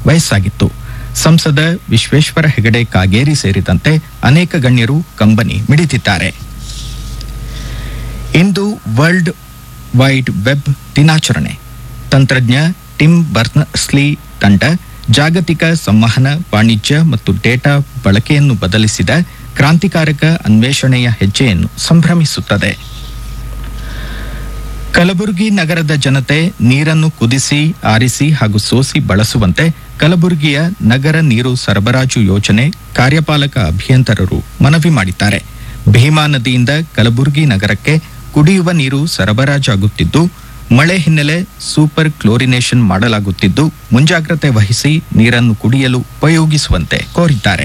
ವಯಸ್ಸಾಗಿತ್ತು ಸಂಸದ ವಿಶ್ವೇಶ್ವರ ಹೆಗಡೆ ಕಾಗೇರಿ ಸೇರಿದಂತೆ ಅನೇಕ ಗಣ್ಯರು ಕಂಬನಿ ಮಿಡಿದಿದ್ದಾರೆ ಇಂದು ವರ್ಲ್ಡ್ ವೈಡ್ ವೆಬ್ ದಿನಾಚರಣೆ ತಂತ್ರಜ್ಞ ಟಿಮ್ ಬರ್ನ್ಸ್ಲಿ ತಂಡ ಜಾಗತಿಕ ಸಂವಹನ ವಾಣಿಜ್ಯ ಮತ್ತು ಡೇಟಾ ಬಳಕೆಯನ್ನು ಬದಲಿಸಿದ ಕ್ರಾಂತಿಕಾರಕ ಅನ್ವೇಷಣೆಯ ಹೆಜ್ಜೆಯನ್ನು ಸಂಭ್ರಮಿಸುತ್ತದೆ ಕಲಬುರಗಿ ನಗರದ ಜನತೆ ನೀರನ್ನು ಕುದಿಸಿ ಆರಿಸಿ ಹಾಗೂ ಸೋಸಿ ಬಳಸುವಂತೆ ಕಲಬುರಗಿಯ ನಗರ ನೀರು ಸರಬರಾಜು ಯೋಜನೆ ಕಾರ್ಯಪಾಲಕ ಅಭಿಯಂತರರು ಮನವಿ ಮಾಡಿದ್ದಾರೆ ಭೀಮಾ ನದಿಯಿಂದ ಕಲಬುರಗಿ ನಗರಕ್ಕೆ ಕುಡಿಯುವ ನೀರು ಸರಬರಾಜಾಗುತ್ತಿದ್ದು ಮಳೆ ಹಿನ್ನೆಲೆ ಸೂಪರ್ ಕ್ಲೋರಿನೇಷನ್ ಮಾಡಲಾಗುತ್ತಿದ್ದು ಮುಂಜಾಗ್ರತೆ ವಹಿಸಿ ನೀರನ್ನು ಕುಡಿಯಲು ಉಪಯೋಗಿಸುವಂತೆ ಕೋರಿದ್ದಾರೆ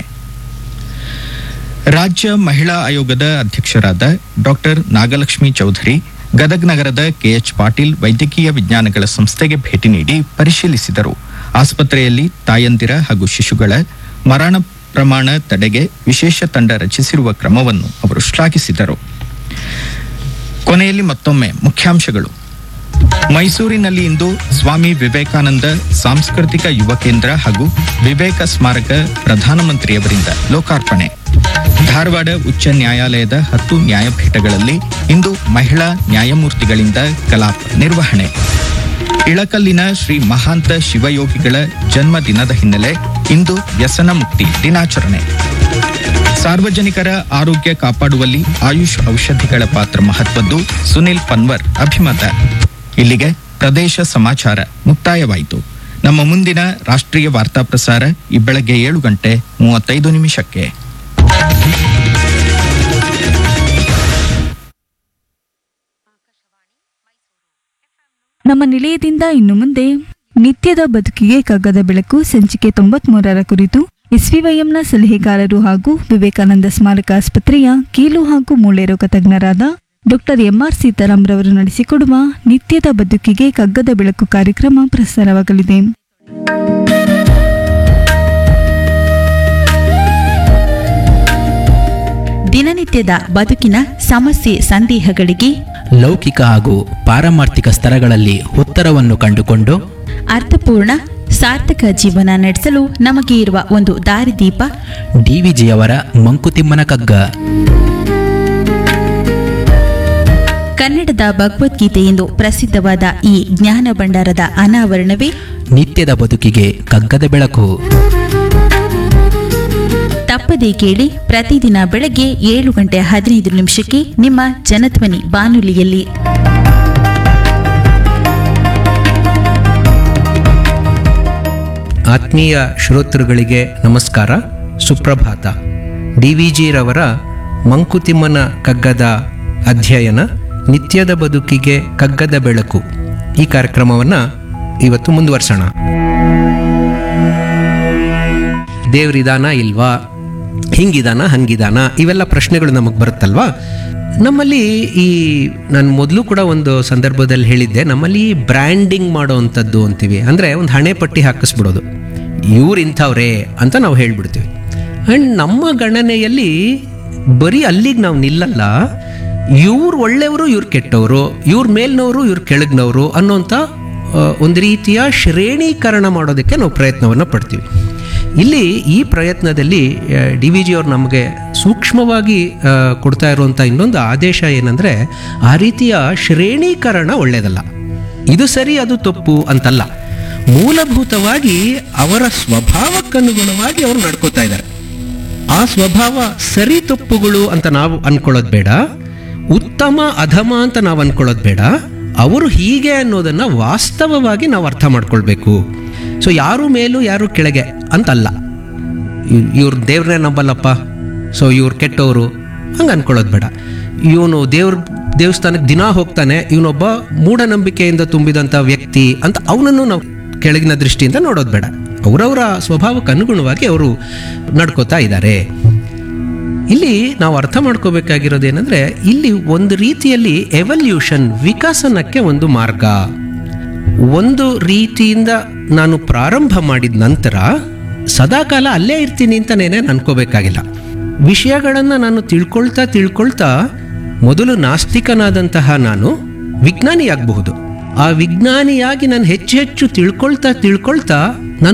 ರಾಜ್ಯ ಮಹಿಳಾ ಆಯೋಗದ ಅಧ್ಯಕ್ಷರಾದ ಡಾಕ್ಟರ್ ನಾಗಲಕ್ಷ್ಮಿ ಚೌಧರಿ ಗದಗ್ ನಗರದ ಕೆಎಚ್ ಪಾಟೀಲ್ ವೈದ್ಯಕೀಯ ವಿಜ್ಞಾನಗಳ ಸಂಸ್ಥೆಗೆ ಭೇಟಿ ನೀಡಿ ಪರಿಶೀಲಿಸಿದರು ಆಸ್ಪತ್ರೆಯಲ್ಲಿ ತಾಯಂದಿರ ಹಾಗೂ ಶಿಶುಗಳ ಮರಣ ಪ್ರಮಾಣ ತಡೆಗೆ ವಿಶೇಷ ತಂಡ ರಚಿಸಿರುವ ಕ್ರಮವನ್ನು ಅವರು ಶ್ಲಾಘಿಸಿದರು ಕೊನೆಯಲ್ಲಿ ಮತ್ತೊಮ್ಮೆ ಮುಖ್ಯಾಂಶಗಳು ಮೈಸೂರಿನಲ್ಲಿ ಇಂದು ಸ್ವಾಮಿ ವಿವೇಕಾನಂದ ಸಾಂಸ್ಕೃತಿಕ ಯುವ ಕೇಂದ್ರ ಹಾಗೂ ವಿವೇಕ ಸ್ಮಾರಕ ಪ್ರಧಾನಮಂತ್ರಿಯವರಿಂದ ಲೋಕಾರ್ಪಣೆ ಧಾರವಾಡ ಉಚ್ಚ ನ್ಯಾಯಾಲಯದ ಹತ್ತು ನ್ಯಾಯಪೀಠಗಳಲ್ಲಿ ಇಂದು ಮಹಿಳಾ ನ್ಯಾಯಮೂರ್ತಿಗಳಿಂದ ಕಲಾಪ ನಿರ್ವಹಣೆ ಇಳಕಲ್ಲಿನ ಶ್ರೀ ಮಹಾಂತ ಶಿವಯೋಗಿಗಳ ಜನ್ಮ ದಿನದ ಹಿನ್ನೆಲೆ ಇಂದು ವ್ಯಸನ ಮುಕ್ತಿ ದಿನಾಚರಣೆ ಸಾರ್ವಜನಿಕರ ಆರೋಗ್ಯ ಕಾಪಾಡುವಲ್ಲಿ ಆಯುಷ್ ಔಷಧಿಗಳ ಪಾತ್ರ ಮಹತ್ವದ್ದು ಸುನಿಲ್ ಪನ್ವರ್ ಅಭಿಮತ ಇಲ್ಲಿಗೆ ಪ್ರದೇಶ ಸಮಾಚಾರ ಮುಕ್ತಾಯವಾಯಿತು ನಮ್ಮ ಮುಂದಿನ ರಾಷ್ಟ್ರೀಯ ವಾರ್ತಾ ಪ್ರಸಾರ ಈ ಬೆಳಗ್ಗೆ ಏಳು ಗಂಟೆ ಮೂವತ್ತೈದು ನಿಮಿಷಕ್ಕೆ ನಮ್ಮ ನಿಲಯದಿಂದ ಇನ್ನು ಮುಂದೆ ನಿತ್ಯದ ಬದುಕಿಗೆ ಕಗ್ಗದ ಬೆಳಕು ಸಂಚಿಕೆ ತೊಂಬತ್ಮೂರರ ಕುರಿತು ಎಸ್ವಿವೈಎಂನ ಸಲಹೆಗಾರರು ಹಾಗೂ ವಿವೇಕಾನಂದ ಸ್ಮಾರಕ ಆಸ್ಪತ್ರೆಯ ಕೀಲು ಹಾಗೂ ಮೂಳೆ ರೋಗ ತಜ್ಞರಾದ ಡಾಕ್ಟರ್ ಎಂಆರ್ ಸೀತಾರಾಮ್ ರವರು ನಡೆಸಿಕೊಡುವ ನಿತ್ಯದ ಬದುಕಿಗೆ ಕಗ್ಗದ ಬೆಳಕು ಕಾರ್ಯಕ್ರಮ ಪ್ರಸಾರವಾಗಲಿದೆ ದಿನನಿತ್ಯದ ಬದುಕಿನ ಸಮಸ್ಯೆ ಸಂದೇಹಗಳಿಗೆ ಲೌಕಿಕ ಹಾಗೂ ಪಾರಮಾರ್ಥಿಕ ಸ್ತರಗಳಲ್ಲಿ ಉತ್ತರವನ್ನು ಕಂಡುಕೊಂಡು ಅರ್ಥಪೂರ್ಣ ಸಾರ್ಥಕ ಜೀವನ ನಡೆಸಲು ನಮಗೆ ಇರುವ ಒಂದು ದಾರಿದೀಪ ಡಿವಿಜಿಯವರ ಮಂಕುತಿಮ್ಮನ ಕಗ್ಗ ಕನ್ನಡದ ಭಗವದ್ಗೀತೆ ಎಂದು ಪ್ರಸಿದ್ಧವಾದ ಈ ಜ್ಞಾನ ಭಂಡಾರದ ಅನಾವರಣವೇ ನಿತ್ಯದ ಬದುಕಿಗೆ ಕಗ್ಗದ ಬೆಳಕು ತಪ್ಪದೇ ಕೇಳಿ ಪ್ರತಿದಿನ ಬೆಳಗ್ಗೆ ಏಳು ಗಂಟೆ ಹದಿನೈದು ನಿಮಿಷಕ್ಕೆ ನಿಮ್ಮ ಜನಧ್ವನಿ ಬಾನುಲಿಯಲ್ಲಿ ಆತ್ಮೀಯ ಶ್ರೋತೃಗಳಿಗೆ ನಮಸ್ಕಾರ ಸುಪ್ರಭಾತ ಡಿ ವಿ ಜಿರವರ ಮಂಕುತಿಮ್ಮನ ಕಗ್ಗದ ಅಧ್ಯಯನ ನಿತ್ಯದ ಬದುಕಿಗೆ ಕಗ್ಗದ ಬೆಳಕು ಈ ಕಾರ್ಯಕ್ರಮವನ್ನು ಇವತ್ತು ಮುಂದುವರ್ಸೋಣ ದೇವ್ರಿದಾನ ಇಲ್ವಾ ಹಿಂಗಿದಾನ ಹಂಗಿದಾನ ಇವೆಲ್ಲ ಪ್ರಶ್ನೆಗಳು ನಮಗೆ ಬರುತ್ತಲ್ವಾ ನಮ್ಮಲ್ಲಿ ಈ ನಾನು ಮೊದಲು ಕೂಡ ಒಂದು ಸಂದರ್ಭದಲ್ಲಿ ಹೇಳಿದ್ದೆ ನಮ್ಮಲ್ಲಿ ಬ್ರ್ಯಾಂಡಿಂಗ್ ಮಾಡೋ ಅಂಥದ್ದು ಅಂತೀವಿ ಅಂದರೆ ಒಂದು ಹಣೆ ಪಟ್ಟಿ ಹಾಕಿಸ್ಬಿಡೋದು ಇವ್ರು ಇಂಥವ್ರೇ ಅಂತ ನಾವು ಹೇಳ್ಬಿಡ್ತೀವಿ ಆ್ಯಂಡ್ ನಮ್ಮ ಗಣನೆಯಲ್ಲಿ ಬರೀ ಅಲ್ಲಿಗೆ ನಾವು ನಿಲ್ಲಲ್ಲ ಇವ್ರು ಒಳ್ಳೆಯವರು ಇವ್ರು ಕೆಟ್ಟವರು ಇವ್ರ ಮೇಲ್ನವರು ಇವ್ರ ಕೆಳಗ್ನವರು ಅನ್ನೋಂಥ ಆ, ಒಂದು ರೀತಿಯ ಶ್ರೇಣೀಕರಣ ಮಾಡೋದಕ್ಕೆ ನಾವು ಪ್ರಯತ್ನವನ್ನು ಪಡ್ತೀವಿ ಇಲ್ಲಿ ಈ ಪ್ರಯತ್ನದಲ್ಲಿ ಡಿ ವಿ ಜಿ ಅವ್ರು ನಮಗೆ ಸೂಕ್ಷ್ಮವಾಗಿ ಆ, ಕೊಡ್ತಾ ಇರುವಂಥ ಇನ್ನೊಂದು ಆದೇಶ ಏನಂದರೆ ಆ ರೀತಿಯ ಶ್ರೇಣೀಕರಣ ಒಳ್ಳೆಯದಲ್ಲ ಇದು ಸರಿ ಅದು ತಪ್ಪು ಅಂತಲ್ಲ ಮೂಲಭೂತವಾಗಿ ಅವರ ಸ್ವಭಾವಕ್ಕನುಗುಣವಾಗಿ ಅವರು ನಡ್ಕೋತಾ ಇದ್ದಾರೆ ಆ ಸ್ವಭಾವ ಸರಿ ತಪ್ಪುಗಳು ಅಂತ ನಾವು ಅನ್ಕೊಳ್ಳೋದು ಬೇಡ ಉತ್ತಮ ಅಧಮ ಅಂತ ನಾವು ಅನ್ಕೊಳ್ಳೋದು ಬೇಡ ಅವರು ಹೀಗೆ ಅನ್ನೋದನ್ನ ವಾಸ್ತವವಾಗಿ ನಾವು ಅರ್ಥ ಮಾಡ್ಕೊಳ್ಬೇಕು ಸೊ ಯಾರು ಮೇಲೂ ಯಾರು ಕೆಳಗೆ ಅಂತಲ್ಲ ಇವ್ರ ದೇವ್ರನ್ನೇ ನಂಬಲ್ಲಪ್ಪ ಸೊ ಇವ್ರು ಕೆಟ್ಟವರು ಹಂಗೆ ಅನ್ಕೊಳ್ಳೋದು ಬೇಡ ಇವನು ದೇವ್ರ ದೇವಸ್ಥಾನಕ್ಕೆ ದಿನ ಹೋಗ್ತಾನೆ ಇವನೊಬ್ಬ ಮೂಢನಂಬಿಕೆಯಿಂದ ತುಂಬಿದಂಥ ವ್ಯಕ್ತಿ ಅಂತ ಅವನನ್ನು ನಾವು ಕೆಳಗಿನ ದೃಷ್ಟಿಯಿಂದ ನೋಡೋದು ಬೇಡ ಅವರವರ ಸ್ವಭಾವಕ್ಕೆ ಅನುಗುಣವಾಗಿ ಅವರು ನಡ್ಕೋತಾ ಇದ್ದಾರೆ ಇಲ್ಲಿ ನಾವು ಅರ್ಥ ಮಾಡ್ಕೋಬೇಕಾಗಿರೋದು ಏನಂದ್ರೆ ಇಲ್ಲಿ ಒಂದು ರೀತಿಯಲ್ಲಿ ಎವಲ್ಯೂಷನ್ ವಿಕಸನಕ್ಕೆ ಒಂದು ಮಾರ್ಗ ಒಂದು ರೀತಿಯಿಂದ ನಾನು ಪ್ರಾರಂಭ ಮಾಡಿದ ನಂತರ ಸದಾಕಾಲ ಅಲ್ಲೇ ಇರ್ತೀನಿ ಅಂತ ನೇನೆ ಅನ್ಕೋಬೇಕಾಗಿಲ್ಲ ವಿಷಯಗಳನ್ನು ನಾನು ತಿಳ್ಕೊಳ್ತಾ ತಿಳ್ಕೊಳ್ತಾ ಮೊದಲು ನಾಸ್ತಿಕನಾದಂತಹ ನಾನು ವಿಜ್ಞಾನಿಯಾಗಬಹುದು ಆ ವಿಜ್ಞಾನಿಯಾಗಿ ನಾನು ಹೆಚ್ಚು ಹೆಚ್ಚು ತಿಳ್ಕೊಳ್ತಾ ತಿಳ್ಕೊಳ್ತಾ ನಾನು